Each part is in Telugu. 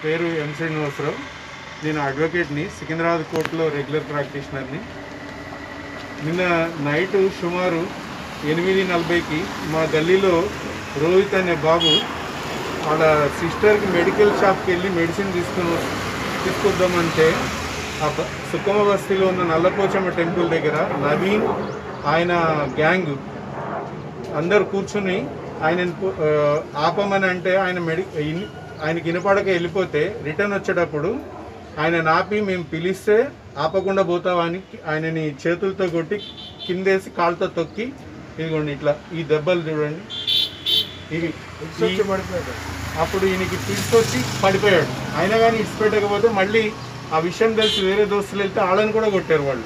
పేరు ఎం శ్రీనివాసరావు నేను అడ్వకేట్ని సికింద్రాబాద్ కోర్టులో రెగ్యులర్ ప్రాక్టీషనర్ని నిన్న నైట్ సుమారు ఎనిమిది నలభైకి మా గల్లీలో రోహిత్ అనే బాబు వాళ్ళ సిస్టర్కి మెడికల్ షాప్కి వెళ్ళి మెడిసిన్ తీసుకుని తీసుకొద్దామంటే ఆ బ- సుక్కమ బస్తీలో ఉన్న నల్లపోచమ్మ టెంపుల్ దగ్గర నవీన్ ఆయన గ్యాంగ్ అందరు కూర్చుని ఆయన ఆపమని అంటే ఆయన మెడి ఇన్- ఆయనకి వినపడక వెళ్ళిపోతే రిటర్న్ వచ్చేటప్పుడు ఆయన నాపి మేము పిలిస్తే ఆపకుండా పోతావా అని ఆయనని చేతులతో కొట్టి కిందేసి కాళ్ళతో తొక్కి ఇదిగోండి ఇట్లా ఈ దెబ్బలు చూడండి ఇవి ఈ- అప్పుడు ఈయనకి తీసుకొచ్చి పడిపోయాడు అయినా కానీ ఇచ్చిపెట్టకపోతే మళ్ళీ ఆ విషయం తెలిసి వేరే దోస్తులు వెళ్తే వాళ్ళని కూడా కొట్టారు వాళ్ళు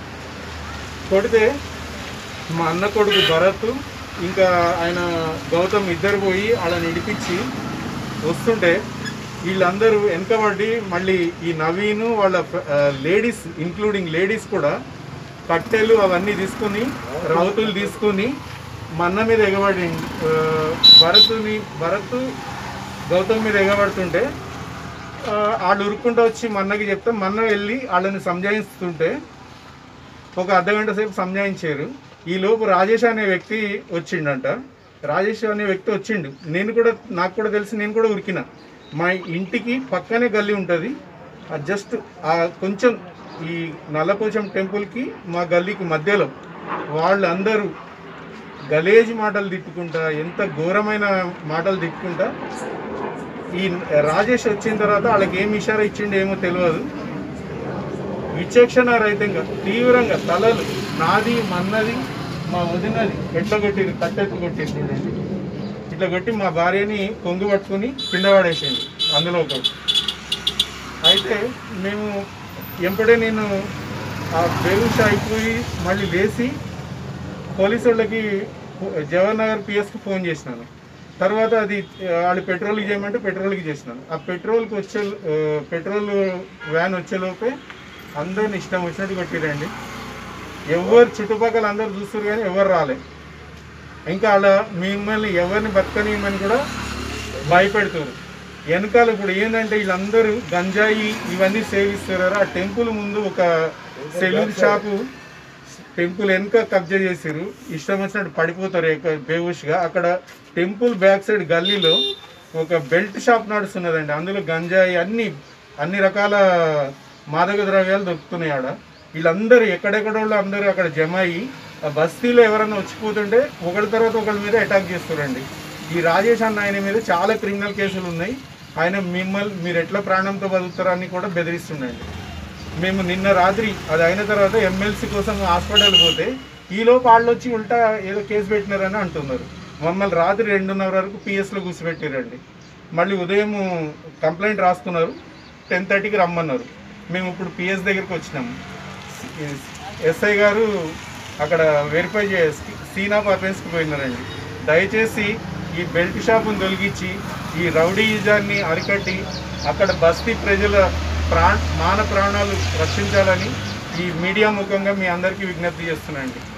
కొడితే మా అన్న కొడుకు భరత్ ఇంకా ఆయన గౌతమ్ ఇద్దరు పోయి వాళ్ళని ఇడిపించి వస్తుంటే వీళ్ళందరూ వెనకబడి మళ్ళీ ఈ నవీను వాళ్ళ లేడీస్ ఇంక్లూడింగ్ లేడీస్ కూడా కట్టెలు అవన్నీ తీసుకుని రౌతులు తీసుకుని మన్న మీద ఎగబడి ఆ, భరత్ని భరత్ గౌతమ్ మీద ఎగబడుతుంటే ఆ, వాళ్ళు ఉరుక్కుంటూ వచ్చి మన్నకి చెప్తే మన్న వెళ్ళి వాళ్ళని సంజాయిస్తుంటే ఒక అర్ధగంట సేపు సంజాయించారు ఈ లోపు రాజేష్ అనే వ్యక్తి వచ్చిండంట రాజేష్ అనే వ్యక్తి వచ్చిండు నేను కూడా నాకు కూడా తెలిసి నేను కూడా ఉరికిన మా ఇంటికి పక్కనే గల్లీ ఉంటుంది జస్ట్ ఆ కొంచెం ఈ నల్లపోచం టెంపుల్కి మా గల్లీకి మధ్యలో వాళ్ళందరూ గలేజ్ మాటలు తిట్టుకుంటా ఎంత ఘోరమైన మాటలు తిట్టుకుంటా ఈ రాజేష్ వచ్చిన తర్వాత వాళ్ళకి ఏం ఇషారా ఇచ్చిండో ఏమో తెలియదు విచక్షణ రహితంగా తీవ్రంగా తలలు నాది మన్నది మా వదినది ఎట్లా కొట్టిరు కట్టెత్తు కొట్టిరు చూడండి ఇట్లా కొట్టి మా భార్యని కొంగు పట్టుకుని కింద పడేసింది అందులో ఒకటి అయితే మేము ఎంపడే నేను ఆ బెరూష అయిపోయి మళ్ళీ లేచి పోలీసు వాళ్ళకి జవహర్ నగర్ పిఎస్కి ఫోన్ చేసినాను తర్వాత అది ఆ, వాళ్ళు పెట్రోల్కి చేయమంటే పెట్రోల్కి చేసినాను ఆ పెట్రోల్కి వచ్చే ఆ, పెట్రోల్ వ్యాన్ వచ్చేలోపే అందరిని ఇష్టం వచ్చినట్టు కొట్టిరండి ఎవరు చుట్టుపక్కల అందరు చూస్తారు కానీ ఎవరు రాలే ఇంకా అలా మిమ్మల్ని ఎవరిని బతకనియమని కూడా భయపెడుతారు వెనకాల ఇప్పుడు ఏంటంటే వీళ్ళందరూ గంజాయి ఇవన్నీ సేవిస్తారు ఆ టెంపుల్ ముందు ఒక సెలూన్ షాపు టెంపుల్ వెనుక కబ్జా చేసారు ఇష్టం వచ్చినట్టు పడిపోతారు ఎక్క- బేహుష్గా అక్కడ టెంపుల్ బ్యాక్ సైడ్ గల్లీలో ఒక బెల్ట్ షాప్ నడుస్తున్నదండి అందులో గంజాయి అన్ని అన్ని రకాల మాదక ద్రవ్యాలు దొరుకుతున్నాయి ఆడ వీళ్ళందరూ ఎక్కడెక్కడోళ్ళు అందరూ అక్కడ జమ అయ్యి ఆ బస్తీలో ఎవరైనా వచ్చిపోతుంటే ఒకరి తర్వాత ఒకరి మీద అటాక్ చేస్తారండి ఈ రాజేష్ అన్న ఆయన మీద చాలా క్రిమినల్ కేసులు ఉన్నాయి ఆయన మిమ్మల్ని మీరు ఎట్లా ప్రాణంతో బతుకుతారని కూడా బెదిరిస్తుండండి మేము నిన్న రాత్రి అది అయిన తర్వాత ఎమ్మెల్సీ కోసం హాస్పిటల్ పోతే ఈలోపు వాళ్ళు వచ్చి ఉల్టా ఏదో కేసు పెట్టినారని అంటున్నారు మమ్మల్ని రాత్రి రెండున్నర వరకు పిఎస్లో కూర్చోబెట్టారండి మళ్ళీ ఉదయం కంప్లైంట్ రాసుకున్నారు టెన్ థర్టీకి రమ్మన్నారు మేము ఇప్పుడు పిఎస్ దగ్గరికి వచ్చినాము ఎస్ఐ గారు అక్కడ వెరిఫై చే సీన్ ఆఫ్ అఫెన్స్కి పోయినారండి దయచేసి ఈ బెల్ట్ షాపును తొలగించి ఈ రౌడీయిజాన్ని అరికట్టి అక్కడ బస్తీ ప్రజల ప్రాణ మాన ప్రాణాలు రక్షించాలని ఈ మీడియా ముఖంగా మీ అందరికీ విజ్ఞప్తి చేస్తున్నానండి